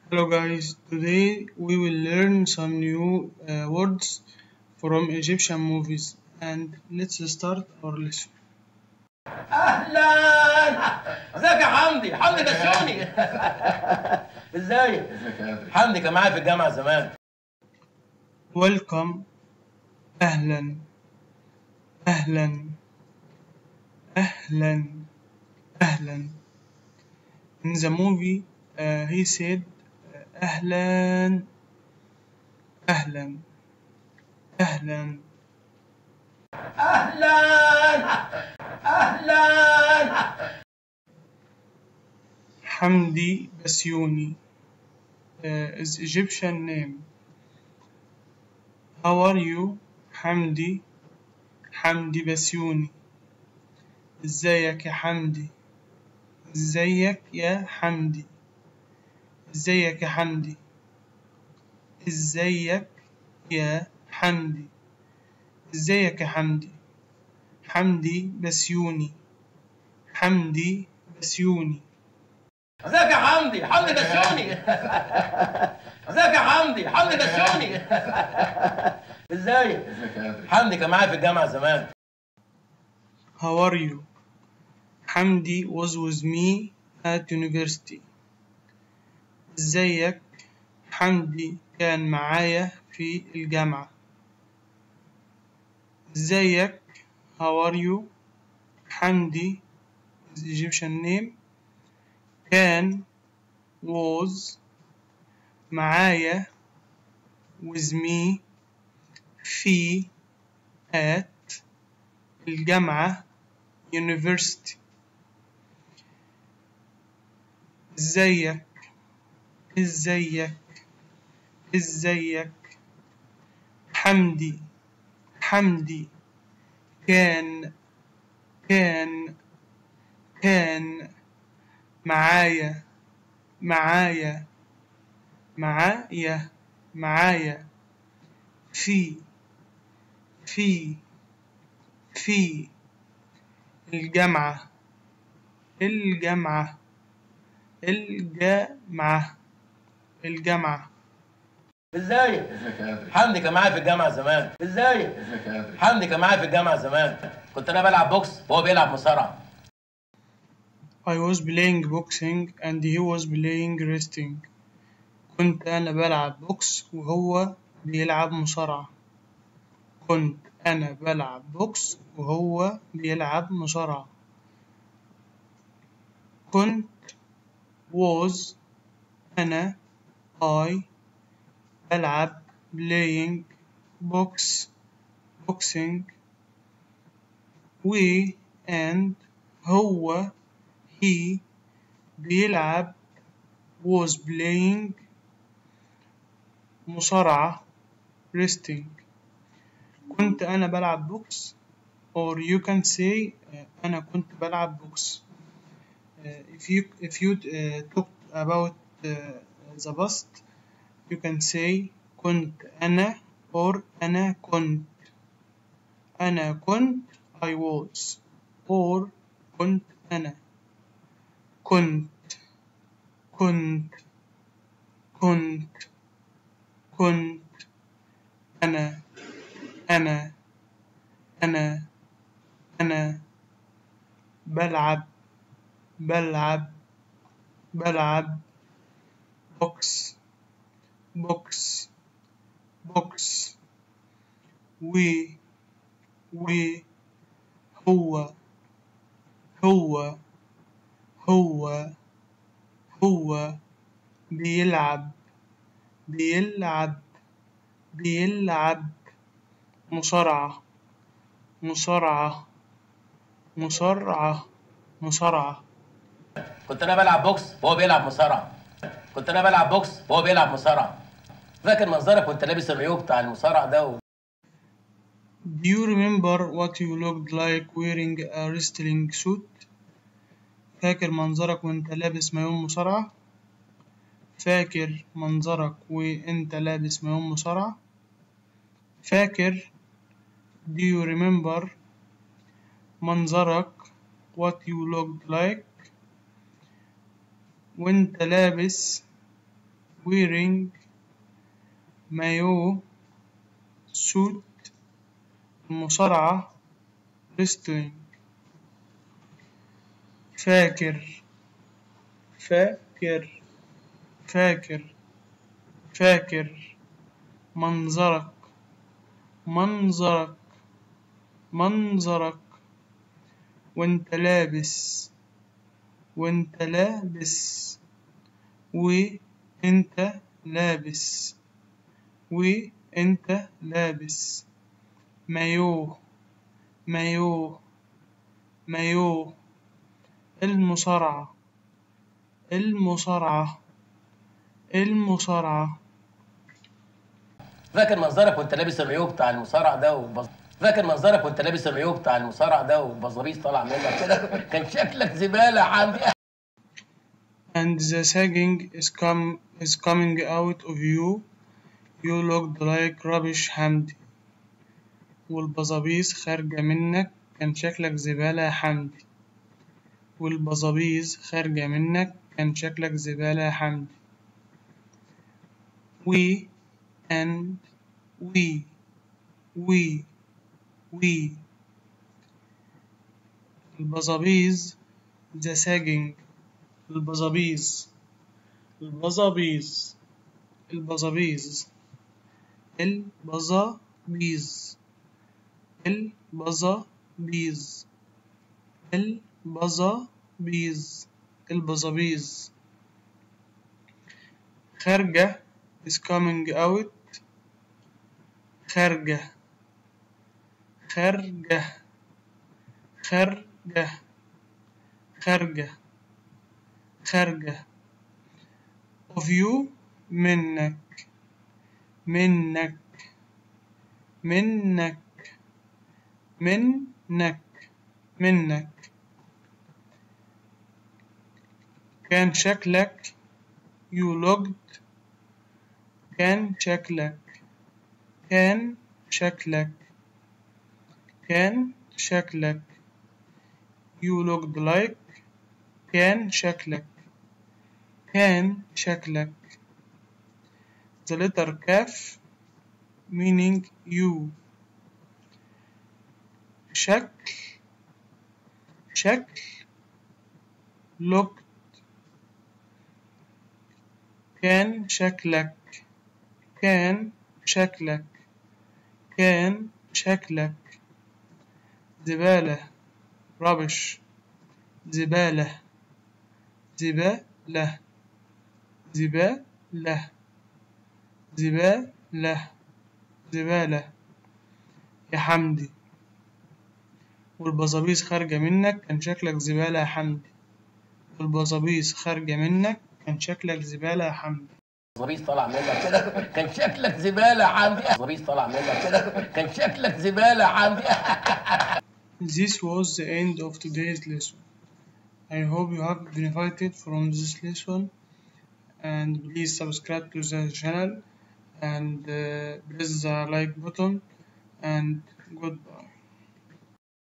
Hello guys, today we will learn some new uh, words from Egyptian movies and let's start our lesson. اهلا ازيك يا حمدي حمدي بسوني ازيك ازيك يا ادري حمدي كان معايا في الجامعه زمان Welcome أهلا أهلا أهلا أهلا In the movie uh, he said uh, أهلا أهلا أهلا اهلا اهلا Hamdi Basyuni uh, is Egyptian name. How are you? Hamdi Hamdi Basyuni ازيك يا حمدي ازيك يا حمدي ازيك يا حمدي ازيك يا حمدي ازيك يا حمدي حمدي بسيوني حمدي بسيوني ازيك يا حمدي حمدي بسوني ازيك يا حمدي حمدي بسوني ازيك ازيك يا ادري حمدي كان معايا في الجامعه زمان How are you? Hamdi was with me at university. ازيك؟ حمدي كان معايا في الجامعة. ازيك؟ How are you? حمدي is Egyptian name. كان was معايا with me في at الجامعة university ازيك ازيك ازيك حمدي حمدي كان كان كان معايا معايا معايا معايا في في في الجامعة الجامعة الجامعة الجامعة ازيك ازيك يا ادري حمدي كان معايا في الجامعه زمان ازيك ازيك يا ادري حمدي كان معايا في الجامعه زمان كنت انا بلعب بوكس وهو بيلعب مصارعه I was playing boxing and he was playing wrestling كنت أنا بلعب بوكس وهو بيلعب مصارعة كنت أنا بلعب بوكس وهو بيلعب مصارعة كنت was أنا I بلعب playing box boxing we and هو he بيلعب was playing مصارعة wrestling كنت أنا بلعب بوكس or you can say uh, أنا كنت بلعب بوكس uh, if you if you uh, talk about uh, the past you can say كنت أنا or أنا كنت أنا كنت I was or كنت أنا كنت كنت كنت كنت أنا أنا أنا أنا بلعب بلعب بلعب بوكس بوكس بوكس وي وي هو هو هو هو بيلعب بيلعب بيلعب مصارعة مصارعة مصارعة مصارعة كنت انا بلعب بوكس وهو بيلعب مصارعه كنت انا بلعب بوكس وهو بيلعب مصارعه فاكر منظرك وانت لابس المايوه بتاع المصارع ده و... Do you remember what you looked like wearing a wrestling suit? فاكر منظرك وانت لابس مايوه مصارعة؟ فاكر منظرك وانت لابس مايوه مصارعة؟ فاكر Do you remember منظرك what you looked like وانت لابس wearing مايو suit المصارعة wrestling فاكر فاكر فاكر فاكر منظرك منظرك منظرك وانت لابس وانت لابس وانت لابس وانت لابس مايوه مايوه مايوه المصارعة المصارعة المصارعة فاكر منظرك وانت لابس المايوه بتاع المصارع ده وبز... فاكر منظرك وانت لابس المايوه بتاع المصارع ده وبزابيس طالع منك كده كان شكلك زباله عندي and the sagging is come is coming out of you you looked like rubbish حمدي والبزابيس خارجة منك كان شكلك زبالة يا حمدي والبزابيس خارجة منك كان شكلك زبالة يا حمدي we and we we we البزابيز the sagging البزابيز البزابيز البزابيز البزابيز البزابيز البزابيز البزابيز خارجة is coming out خارجة خارجة خارجة خارجة خارجة of you منك منك منك منك منك كان شكلك you looked كان شكلك كان شكلك كان شكلك you looked like كان شكلك كان شكلك the letter كاف meaning you شكل شكل looked كان شكلك كان شكلك كان شكلك زبالة rubbish زبالة زبالة زبالة زبالة زبالة يا حمدي والبزابيس خارجة منك كان شكلك زبالة يا حمدي والبزابيس خارجة منك كان شكلك زبالة يا حمدي بزابيس طالع منك كده كان شكلك زباله عندي بزابيس طالع منك كده كان شكلك زباله عندي This was the end of today's lesson. I hope you have benefited from this lesson and please subscribe to the channel and uh, press the like button and goodbye.